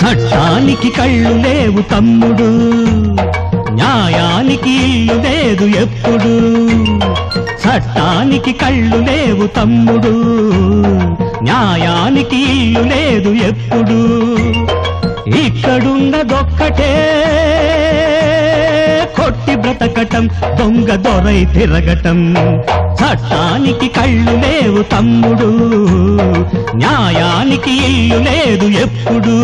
చట్టానికి కళ్ళు లేవు తమ్ముడు న్యాయానికి ఇల్లు లేదు ఎప్పుడు చట్టానికి కళ్ళు లేవు తమ్ముడు న్యాయానికి ఇల్లు లేదు ఎప్పుడు ఇక్కడున్నదొక్కటే కొట్టి బ్రతకటం దొంగ దొరై తిరగటం చట్టానికి కళ్ళు లేవు తమ్ముడు న్యాయానికి ఇల్లు లేదు ఎప్పుడు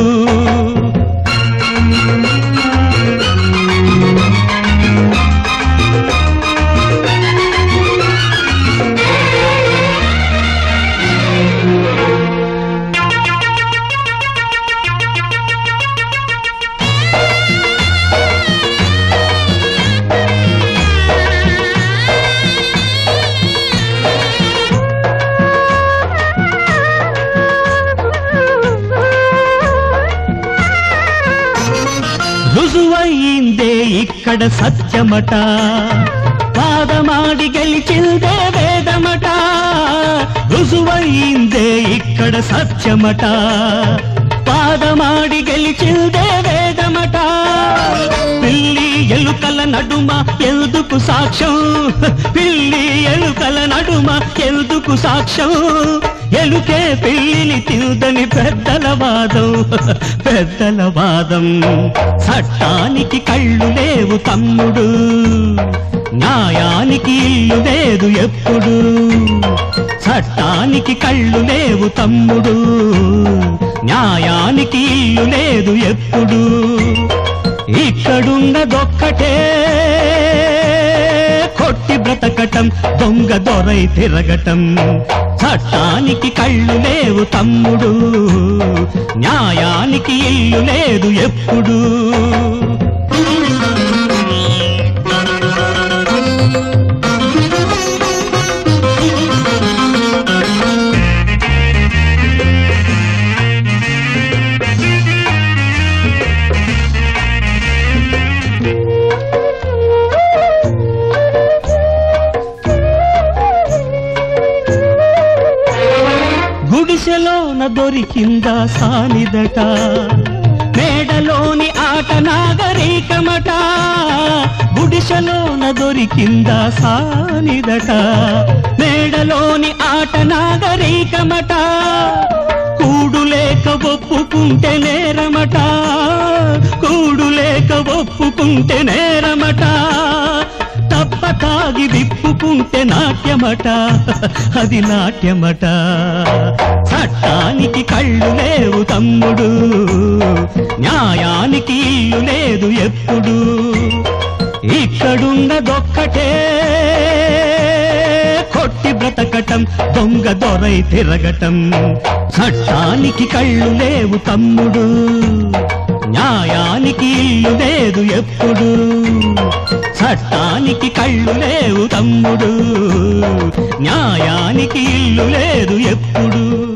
రుజువయిందే ఇక్కడ సత్యమట పాదమాడి గెలిచిందే వేదమట రుజువయిందే ఇక్కడ సత్యమట పాదమాడి గెలిచిందే వేదమట పిల్లి ఎలుకల నడుమ ఎందుకు సాక్ష్యం పిల్లి ఎలుకల నడుమ ఎందుకు సాక్ష్యం ఎలుకే పిల్లిని తిందని పెద్దల వాదం పెద్దల వాదం చట్టానికి కళ్ళు లేవు తమ్ముడు న్యాయానికి ఇల్లు లేదు ఎప్పుడు చట్టానికి కళ్ళు లేవు తమ్ముడు న్యాయానికి ఇల్లు లేదు ఎప్పుడు ఇక్కడున్నదొక్కటే కొట్టి బ్రతకటం దొంగ దొరై తిరగటం చట్టానికి కళ్ళు లేవు తమ్ముడు న్యాయానికి ఇల్లు లేదు ఎప్పుడు గుడిసెలోన దొరికిందా సానిదట మేడలోని ఆట నాగరికమట గుడిసెలోన దొరికిందా సానిదట మేడలోని ఆట నాగరికమట కూడు లేక ఒప్పుకుంటే నేరమట కూడు లేక ఒప్పుకుంటే నేరమట తప్ప తాగి విప్పుకుంటే నాట్యమట అది నాట్యమట చట్టానికి కళ్ళు లేవు తమ్ముడు న్యాయానికి ఇల్లు లేదు ఎప్పుడు ఇక్కడున్నదొక్కటే కొట్టి బ్రతకటం దొంగ దొరై తిరగటం చట్టానికి కళ్ళు లేవు తమ్ముడు న్యాయానికి ఇల్లు లేదు ఎప్పుడు చట్టానికి కళ్ళు లేవు తమ్ముడు న్యాయానికి ఇల్లు లేదు ఎప్పుడు